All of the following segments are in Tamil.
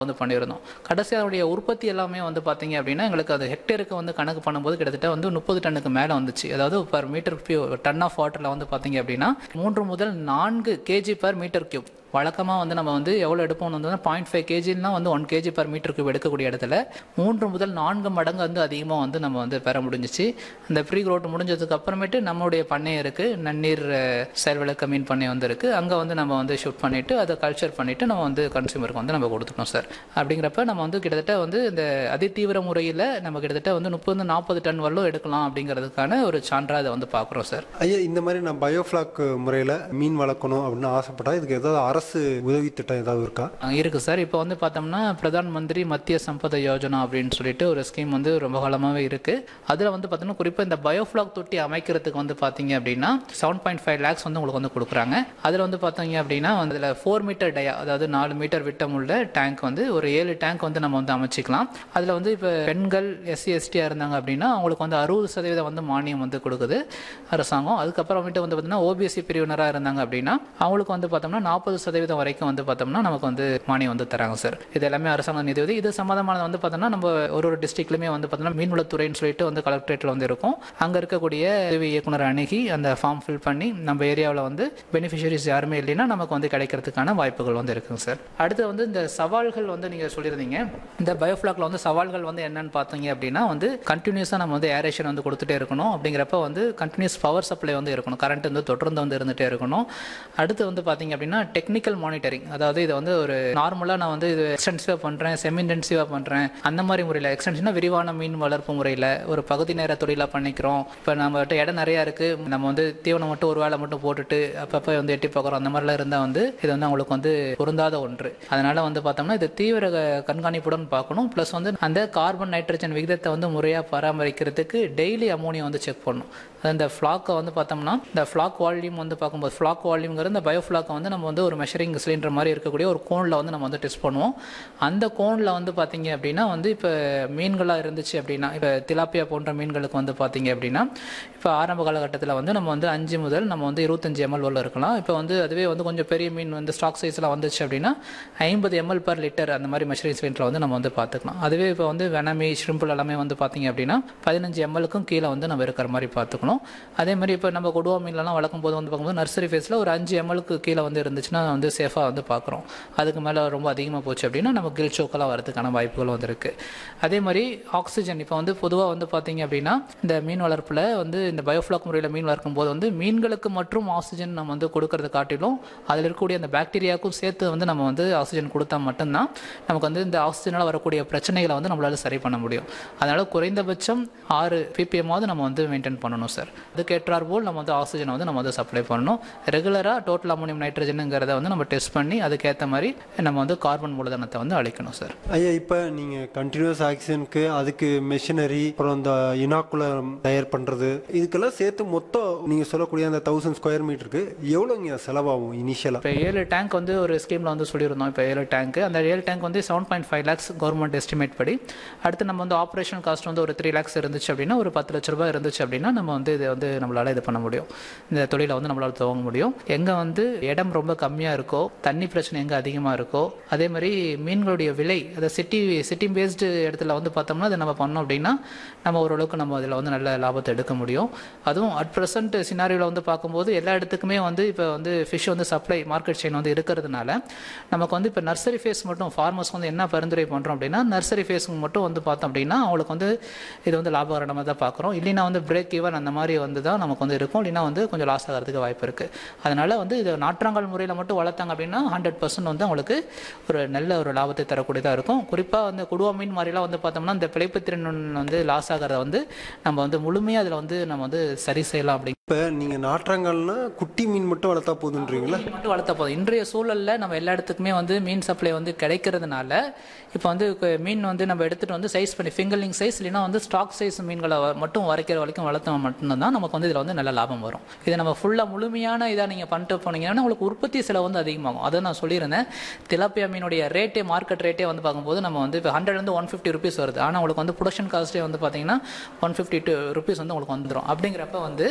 வந்து பண்ணியிருந்தோம் கடைசி அதனுடைய உற்பத்தி எல்லாமே வந்து பார்த்தீங்க அப்படின்னா எங்களுக்கு அது ஹெக்டேருக்கு வந்து கணக்கு பண்ணும்போது கிட்டத்தட்ட வந்து முப்பது டன்னுக்கு மேலே வந்துச்சு அதாவது பர் மீட்டர் டன் ஆஃப் வாட்டரில் வந்து பார்த்தீங்க அப்படின்னா மூன்று முதல் நான்கு கேஜி பர் மீட்டர் கியூப் வழக்கமாக வந்து நம்ம வந்து எவ்வளோ எடுப்போம் வந்து பாயிண்ட் ஃபைவ் கேஜின்னா வந்து one KG per metre cube எடுக்கக்கூடிய இடத்துல மூன்று முதல் நான்கு மடங்கு வந்து அதிகமாக வந்து நம்ம வந்து பெற முடிஞ்சிச்சு அந்த ப்ரீ க்ரோட் முடிஞ்சதுக்கு அப்புறமேட்டு நம்மளுடைய பண்ணை இருக்குது நன்னீர் அஹ், செயல்விளக்க மீன் பண்ணை வந்து இருக்குது அங்கே வந்து நம்ம வந்து ஷூட் பண்ணிவிட்டு அதை கல்ச்சர் பண்ணிவிட்டு நம்ம வந்து கன்சியூமருக்கு வந்து நம்ம கொடுத்துட்டோம் சார் அப்படிங்கிறப்ப நம்ம வந்து கிட்டத்தட்ட வந்து இந்த அதிதீவிர முறையில் நம்ம கிட்டத்தட்ட வந்து முப்பது நாற்பது டன் வரலும் எடுக்கலாம் அப்படிங்கிறதுக்கான ஒரு சான்றாக அதை வந்து பார்க்குறோம் சார் ஐயா இந்த மாதிரி நான் பயோஃப்ளாக் முறையில் மீன் வளர்க்கணும் அப்படின்னு ஆசைப்பட்டா இதுக்கு ஏதாவது அரசு உதவி திட்டம் ஏதாவது இருக்கா அஹ் இருக்கு சார் இப்போ வந்து பார்த்தோம்னா பிரதான் மந்திரி மத்திய சம்பத யோஜனா அப்படின்னு சொல்லிட்டு ஒரு ஸ்கீம் வந்து ரொம்ப காலமாகவே இருக்கு அதில் வந்து பார்த்தோம்னா குறிப்பாக இந்த பயோஃப்ளாக் தொட்டி அமைக்கிறதுக்கு வந்து பார்த்தீங்க அப்படின்னா செவன் பாயிண்ட் ஃபைவ் லேக்ஸ் வந்து உங்களுக்கு வந்து கொடுக்குறாங்க அதில் வந்து பார்த்தீங்க அப்படின்னா அதில் ஃபோர் மீட்டர் டயா அதாவது நாலு மீட்டர் விட்டம் உள்ள டேங்க் வந்து ஒரு ஏழு டேங்க் வந்து நம்ம வந்து அமைச்சிக்கலாம் அதில் வந்து இப்போ பெண்கள் எஸ்சி எஸ்டியாக இருந்தாங்க அப்படின்னா அவங்களுக்கு வந்து அறுபது சதவீதம் வந்து மானியம் வந்து கொடுக்குது அரசாங்கம் அதுக்கப்புறமேட்டு வந்து பார்த்தீங்கன்னா ஓபிஎஸ்சி பிரிவினராக இருந்தாங்க அப்படின்னா அவங்களுக்கு வந்து பார்த்தோம்னா நாற்பது சதவீதம் வரைக்கும் வந்து பார்த்தோம்னா நமக்கு வந்து மானியம் வந்து தராங்க சார் இது எல்லாமே அரசாங்க நிதி உதவி இது சம்மந்தமானது வந்து பார்த்தோம்னா நம்ம ஒரு ஒரு டிஸ்ட்ரிக்ட்லையுமே வந்து பார்த்தோம்னா மீன்வளத்துறைன்னு சொல்லிட்டு வந்து கலெக்டரேட்டில் வந்து இருக்கும் அங்கே இருக்கக்கூடிய உதவி இயக்குனர் அணுகி அந்த ஃபார்ம் ஃபில் பண்ணி நம்ம ஏரியாவில் வந்து பெனிஃபிஷரிஸ் யாருமே இல்லைன்னா நமக்கு வந்து கிடைக்கிறதுக்கான வாய்ப்புகள் வந்து இருக்குங்க சார் அடுத்து வந்து இந்த சவால்கள் வந்து நீங்கள் சொல்லியிருந்தீங்க இந்த பயோஃப்ளாக்ல வந்து சவால்கள் வந்து என்னன்னு பார்த்தீங்க அப்படின்னா வந்து கண்டினியூஸாக நம்ம வந்து ஏரேஷன் வந்து கொடுத்துட்டே இருக்கணும் அப்படிங்கிறப்ப வந்து கண்டினியூஸ் பவர் சப்ளை வந்து இருக்கணும் கரண்ட் வந்து தொடர்ந்து வந்து இருந்துகிட்டே இருக்கணும் அடுத்து வந்து பார்த்தீங்க அப்படின்னா டெக்னிக்கல் மானிட்டரிங் அதாவது இது வந்து ஒரு நார்மலாக நான் வந்து இது எக்ஸ்டென்சிவாக பண்ணுறேன் செமி இன்டென்சிவாக பண்ணுறேன் அந்த மாதிரி முறையில் எக்ஸ்டென்ஷனாக விரிவான மீன் வளர்ப்பு முறையில் ஒரு பகுதி நேர தொழிலாக பண்ணிக்கிறோம் இப்போ நம்மகிட்ட இடம் நிறையா இருக்குது நம்ம வந்து தீவனம் மட்டும் ஒரு வேளை மட்டும் போட்டுட்டு அப்பப்போ வந்து எட்டி பார்க்குறோம் அந்த மாதிரிலாம் இருந்தால் வந்து இது வந்து அவங்களுக்கு வந்து பொருந்தாத ஒன்று அதனால் வந்து பார்த்தோம்னா இது தீவிர க- கண்காணிப்புடன் பார்க்கணும் ப்ளஸ் வந்து அந்த கார்பன் நைட்ரஜன் விகிதத்தை வந்து முறையாக பராமரிக்கிறதுக்கு டெய்லி அமோனியம் வந்து செக் பண்ணணும் அது இந்த ஃப்ளாக்கை வந்து பார்த்தோம்னா இந்த ஃப்ளாக் வால்யூம் வந்து பார்க்கும்போது ஃப்ளாக் வால்யூம்ங்கிறது இந்த பயோஃப்ளாக்கை வந்து நம்ம வந்து ஒரு மெஷரிங் சிலிண்டர் மாதிரி இருக்கக்கூடிய ஒரு கோனில் வந்து நம்ம வந்து டெஸ்ட் பண்ணுவோம் அந்த கோனில் வந்து பார்த்தீங்க அப்படின்னா வந்து இப்போ மீன்களாக இருந்துச்சு அப்படின்னா இப்போ திலாப்பியா போன்ற மீன்களுக்கு வந்து பார்த்தீங்க அப்படின்னா இப்போ ஆரம்ப காலகட்டத்தில் வந்து நம்ம வந்து அஞ்சு முதல் நம்ம வந்து இருபத்தஞ்சு எம்எல் வரல இருக்கலாம் இப்போ வந்து அதுவே வந்து கொஞ்சம் பெரிய மீன் வந்து ஸ்டாக் சைஸ்லாம் வந்துச்சு அப்படின்னா ஐம்பது எம்எல் பர் லிட்டர் அந்த மாதிரி மெஷரிங் சிலிண்டரில் வந்து நம்ம வந்து பார்த்துக்கலாம் அதுவே இப்போ வந்து வெனமி ஷ்ரிம்பிள் எல்லாமே வந்து பார்த்தீங்க அப்படின்னா பதினஞ்சு எம்எல்க்கும் கீழே வந்து நம்ம இருக்கிற மாதிரி பார்த்துக்கணும் அதே மாதிரி இப்போ நம்ம கொடுவா மீன்லாம் வளர்க்கும் போது வந்து பார்க்கும்போது நர்சரி ஃபேஸில் ஒரு அஞ்சு எம்எல்க்கு கீழே வந்து இருந்துச்சுன்னா வந்து சேஃபாக வந்து பார்க்குறோம் அதுக்கு மேலே ரொம்ப அதிகமாக போச்சு அப்படின்னா நம்ம கில் சோக்கெல்லாம் வரதுக்கான வாய்ப்புகள் வந்து இருக்குது அதே மாதிரி ஆக்சிஜன் இப்போ வந்து பொதுவாக வந்து பார்த்தீங்க அப்படின்னா இந்த மீன் வளர்ப்பில் வந்து இந்த பயோஃப்ளாக் முறையில் மீன் வளர்க்கும் போது வந்து மீன்களுக்கு மற்றும் ஆக்சிஜன் நம்ம வந்து கொடுக்கறத காட்டிலும் அதில் இருக்கக்கூடிய அந்த பாக்டீரியாவுக்கும் சேர்த்து வந்து நம்ம வந்து ஆக்சிஜன் கொடுத்தா மட்டும்தான் நமக்கு வந்து இந்த ஆக்சிஜனால் வரக்கூடிய பிரச்சனைகளை வந்து நம்மளால சரி பண்ண முடியும் அதனால் குறைந்தபட்சம் ஆறு பிபிஎம்மாவது நம்ம வந்து மெயின்டைன் பண்ணணும் சார் அதுக்கேற்றார் போல் நம்ம வந்து ஆக்சிஜனை வந்து நம்ம வந்து சப்ளை பண்ணணும் ரெகுலராக டோட்டல் அமோனியம் நைட்ரஜனுங்கிறத வந்து நம்ம டெஸ்ட் பண்ணி அதுக்கேற்ற மாதிரி நம்ம வந்து கார்பன் மூலதனத்தை வந்து அழிக்கணும் சார் ஐயா இப்போ நீங்கள் கண்டினியூஸ் ஆக்சிஜனுக்கு அதுக்கு மெஷினரி அப்புறம் இந்த இனாக்குலம் தயார் பண்ணுறது இதுக்கெல்லாம் சேர்த்து மொத்தம் நீங்கள் சொல்லக்கூடிய அந்த தௌசண்ட் ஸ்கொயர் மீட்டருக்கு எவ்வளோங்க செலவாகும் இனிஷியலாக இப்போ ஏழு டேங்க் வந்து ஒரு ஸ்கீமில் வந்து சொல்லியிருந்தோம் இப்போ ஏழு டேங்க் அந்த ஏழு டேங்க் வந்து seven point five lakhs government estimate படி அடுத்து நம்ம வந்து ஆப்ரேஷன் காஸ்ட் வந்து ஒரு த்ரீ லேக்ஸ் இருந்துச்சு அப்படின்னா ஒரு பத்து லட்ச ரூபாய் இருந்துச்சு அப்படின்னா நம்ம வந்து இதை வந்து நம்மளால் இது பண்ண முடியும் இந்த தொழிலை வந்து நம்மளால் துவங்க முடியும் எங்கே வந்து இடம் ரொம்ப கம்மியாக இருக்கோ தண்ணி பிரச்சனை எங்கே அதிகமாக இருக்கோ அதே மாதிரி மீன்களுடைய விலை அதை சிட்டி சிட்டி பேஸ்டு இடத்துல வந்து பார்த்தோம்னா அதை நம்ம பண்ணோம் அப்படின்னா நம்ம ஓரளவுக்கு நம்ம அதில் வந்து நல்ல லாபத்தை எடுக்க முடியும் அதுவும் அட் ப்ரெசன்ட் சினாரியோவில் வந்து பார்க்கும்போது எல்லா இடத்துக்குமே வந்து இப்போ வந்து ஃபிஷ் வந்து சப்ளை மார்க்கெட் செயின் வந்து இருக்கிறதுனால நமக்கு வந்து இப்போ நர்சரி ஃபேஸ் மட்டும் ஃபார்மர்ஸ்க்கு வந்து என்ன பரிந்துரை பண்ணுறோம் அப்படின்னா நர்சரி ஃபேஸுக்கு மட்டும் வந்து பார்த்தோம் அப்படின்னா அவங்களுக்கு வந்து இது வந்து லாபகரமாக தான் பார்க்குறோம் இல்லைன்னா வந்து பிரேக் ஈவன் அந்த மாதிரி வந்து தான் நமக்கு வந்து இருக்கும் இல்லைன்னா வந்து கொஞ்சம் லாஸ் ஆகிறதுக்கு வாய்ப்பு இருக்குது அதனால் வந்து இது நாற்றாங்கல் முறையில் மட்டும் வளர்த்தாங்க அப்படின்னா ஹண்ட்ரட் பர்சன்ட் வந்து அவங்களுக்கு ஒரு நல்ல ஒரு லாபத்தை தரக்கூடியதாக இருக்கும் குறிப்பாக வந்து குடுவா மீன் மாதிரிலாம் வந்து பார்த்தோம்னா இந்த பிழைப்புத்திறன் வந்து லாஸ் ஆகிறத வந்து நம்ம வந்து முழுமையாக அதில் வந்து நம்ம வந்து சரி செய்யலாம் அப்படி இப்போ நீங்கள் நாற்றாங்கல்னா குட்டி மீன் மட்டும் வளர்த்தா போதுன்றீங்களா மீன் மட்டும் வளர்த்தா போதும் இன்றைய சூழல்ல நம்ம எல்லா இடத்துக்குமே வந்து மீன் சப்ளை வந்து கிடைக்கிறதுனால இப்போ வந்து இப்ப மீன் வந்து நம்ம எடுத்துட்டு வந்து சைஸ் பண்ணி ஃபிங்கர்லிங் சைஸ் இல்லைன்னா வந்து ஸ்டாக் சைஸ் மீன்களை வ- மட்டும் வரைக்கிற வரைக்கும் வளர்த்தா மட்டும்தான் நமக்கு வந்து இதில் வந்து நல்ல லாபம் வரும் இதை நம்ம ஃபுல்லாக முழுமையான இதாக நீங்கள் பண்ணிட்டு போனீங்கன்னா உங்களுக்கு உற்பத்தி செலவு வந்து அதிகமாகும் அதை நான் சொல்லியிருந்தேன் திலாப்பியா மீனுடைய ரேட்டே மார்க்கெட் ரேட்டே வந்து பார்க்கும்போது நம்ம வந்து இப்போ ஹண்ட்ரட்லேருந்து ஒன் ஃபிஃப்டி ருபீஸ் வருது ஆனால் உங்களுக்கு வந்து ப்ரொடக்ஷன் காஸ்ட்டே வந்து பார்த்தீங்கன்னா ஒன் ஃபிஃப்டி டூ ருபீஸ் வந்து உங்களுக்கு வந்துடும் அப்படிங்கிறப்ப வந்து உங்களுக்கு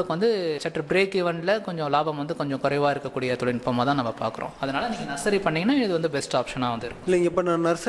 உங்களுக்கு வந்து சற்று பிரேக் ஈவனில் கொஞ்சம் லாபம் வந்து கொஞ்சம் குறைவாக இருக்கக்கூடிய தொழில்நுட்பமாக தான் நம்ம பார்க்குறோம் அதனால் நீங்கள் நர்சரி பண்ணிங்கன்னா இது வந்து பெஸ்ட் ஆப்ஷனாக வந்து இருக்கும் இல்லைங்க இப்போ நான் நர்சரி